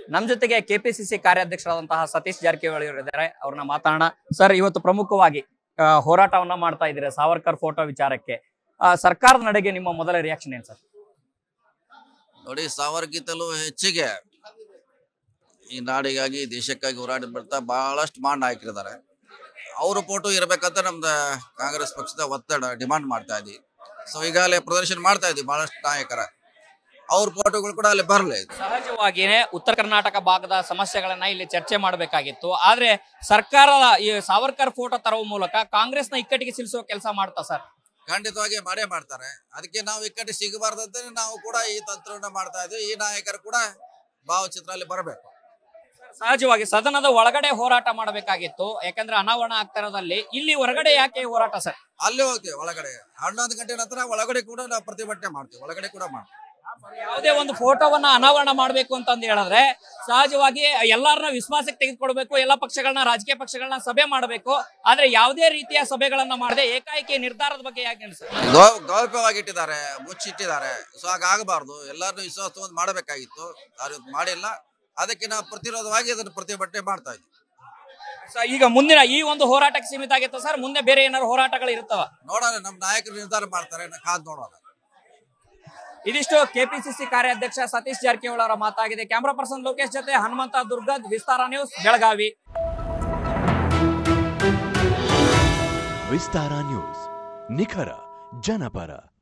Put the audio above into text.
ನಮ್ ಜೊತೆಗೆ ಕೆಪಿಸಿಸಿ ಕಾರ್ಯಾಧ್ಯಕ್ಷರಾದಂತಹ ಸತೀಶ್ ಜಾರಕಿಹೊಳಿ ಅವರು ಇದ್ದಾರೆ ಅವ್ರನ್ನ ಮಾತಾಡೋಣ ಸರ್ ಇವತ್ತು ಪ್ರಮುಖವಾಗಿ ಆ, ಹೋರಾಟವನ್ನ ಮಾಡ್ತಾ ಇದ್ದೀರಾ ಸಾವರ್ಕರ್ ಫೋಟೋ ವಿಚಾರಕ್ಕೆ ಆ, ಸರ್ಕಾರದ ನಡೆಗೆ ನಿಮ್ಮ ಮೊದಲ ರಿಯಾಕ್ಷನ್ ಏನ್ ಸರ್ ನೋಡಿ ಸಾವಿರಕ್ಕಿಂತಲೂ ಹೆಚ್ಚಿಗೆ ಈ ನಾಡಿಗಾಗಿ ದೇಶಕ್ಕಾಗಿ ಹೋರಾಡಿ ಬರ್ತಾ ಬಹಳಷ್ಟು ಮಾಡ್ ನಾಯಕರಿದ್ದಾರೆ ಅವ್ರ ಫೋಟೋ ಇರ್ಬೇಕಂತ ನಮ್ದು ಕಾಂಗ್ರೆಸ್ ಪಕ್ಷದ ಒತ್ತಡ ಡಿಮಾಂಡ್ ಮಾಡ್ತಾ ಇದ್ವಿ ಸೊ ಈಗಾಗಲೇ ಪ್ರದರ್ಶನ ಮಾಡ್ತಾ ಇದ್ವಿ ಬಹಳಷ್ಟು ನಾಯಕರ ಅವ್ರ ಫೋಟೋಗಳು ಕೂಡ ಅಲ್ಲಿ ಬರಲಿ ಸಹಜವಾಗಿಯೇ ಉತ್ತರ ಕರ್ನಾಟಕ ಭಾಗದ ಸಮಸ್ಯೆಗಳನ್ನ ಇಲ್ಲಿ ಚರ್ಚೆ ಮಾಡಬೇಕಾಗಿತ್ತು ಆದ್ರೆ ಸರ್ಕಾರದ ಈ ಸಾವರ್ಕರ್ ಫೋಟೋ ತರುವ ಮೂಲಕ ಕಾಂಗ್ರೆಸ್ನ ಇಕ್ಕಟ್ಟಿಗೆ ಸಿಲಿಸುವ ಕೆಲಸ ಮಾಡ್ತಾ ಸರ್ ಖಂಡಿತವಾಗಿ ಮಾಡೇ ಮಾಡ್ತಾರೆ ಅದಕ್ಕೆ ನಾವು ಇಕ್ಕಟ್ಟು ಸಿಗಬಾರ್ದಂತೆ ನಾವು ಕೂಡ ಈ ತಂತ್ರವನ್ನ ಮಾಡ್ತಾ ಇದ್ವಿ ಈ ನಾಯಕರು ಕೂಡ ಭಾವಚಿತ್ರ ಅಲ್ಲಿ ಬರಬೇಕು ಸಹಜವಾಗಿ ಸದನದ ಒಳಗಡೆ ಹೋರಾಟ ಮಾಡಬೇಕಾಗಿತ್ತು ಯಾಕಂದ್ರೆ ಅನಾವರಣ ಆಗ್ತಿರೋದಲ್ಲಿ ಇಲ್ಲಿ ಹೊರಗಡೆ ಯಾಕೆ ಹೋರಾಟ ಸರ್ ಅಲ್ಲಿ ಹೋಗ್ತೀವಿ ಒಳಗಡೆ ಹನ್ನೊಂದು ಗಂಟೆ ನಂತರ ಒಳಗಡೆ ಕೂಡ ನಾವು ಪ್ರತಿಭಟನೆ ಮಾಡ್ತೀವಿ ಒಳಗಡೆ ಕೂಡ ಮಾಡ್ತೀವಿ ಯಾವುದೇ ಒಂದು ಫೋಟೋವನ್ನ ಅನಾವರಣ ಮಾಡಬೇಕು ಅಂತಂದು ಹೇಳಿದ್ರೆ ಸಹಜವಾಗಿ ಎಲ್ಲಾರನ್ನ ವಿಶ್ವಾಸಕ್ಕೆ ತೆಗೆದುಕೊಳ್ಬೇಕು ಎಲ್ಲ ಪಕ್ಷಗಳನ್ನ ರಾಜಕೀಯ ಪಕ್ಷಗಳನ್ನ ಸಭೆ ಮಾಡಬೇಕು ಆದ್ರೆ ಯಾವುದೇ ರೀತಿಯ ಸಭೆಗಳನ್ನ ಮಾಡದೆ ಏಕಾಏಕಿ ನಿರ್ಧಾರದ ಬಗ್ಗೆ ಯಾಕೆ ಅನ್ಸುತ್ತೆ ಗೌ- ಗೌಪ್ಯವಾಗಿ ಇಟ್ಟಿದ್ದಾರೆ ಮುಚ್ಚಿಟ್ಟಿದ್ದಾರೆ ಸೊ ಹಾಗಾಗಬಾರ್ದು ಎಲ್ಲರನ್ನೂ ವಿಶ್ವಾಸ ತಗೊಂಡು ಮಾಡಬೇಕಾಗಿತ್ತು ಅವ್ರು ಇವತ್ತು ಮಾಡಿಲ್ಲ ಅದಕ್ಕೆ ನಾವು ಪ್ರತಿರೋಧವಾಗಿ ಅದನ್ನು ಪ್ರತಿಭಟನೆ ಮಾಡ್ತಾ ಇದ್ವಿ ಸೊ ಈಗ ಮುಂದಿನ ಈ ಒಂದು ಹೋರಾಟಕ್ಕೆ ಸೀಮಿತ ಆಗಿತ್ತು ಸರ್ ಮುಂದೆ ಬೇರೆ ಏನಾದ್ರು ಹೋರಾಟಗಳು ಇರ್ತಾವ ನೋಡೋಣ ನಮ್ಮ ನಾಯಕರು ನಿರ್ಧಾರ ಮಾಡ್ತಾರೆ ನಾವು ಕಾದ್ ನೋಡೋಣ ಇದಿಷ್ಟು ಕೆಪಿಸಿಸಿ ಕಾರ್ಯಾಧ್ಯಕ್ಷ ಸತೀಶ್ ಜಾರಕಿಹೊಳಿ ಅವರ ಮಾತಾಗಿದೆ ಕ್ಯಾಮರಾ ಪರ್ಸನ್ ಲೋಕೇಶ್ ಜೊತೆ ಹನುಮಂತ ದುರ್ಗದ್ ವಿಸ್ತಾರ ನ್ಯೂಸ್ ಬೆಳಗಾವಿ ವಿಸ್ತಾರ ನ್ಯೂಸ್ ನಿಖರ ಜನಪರ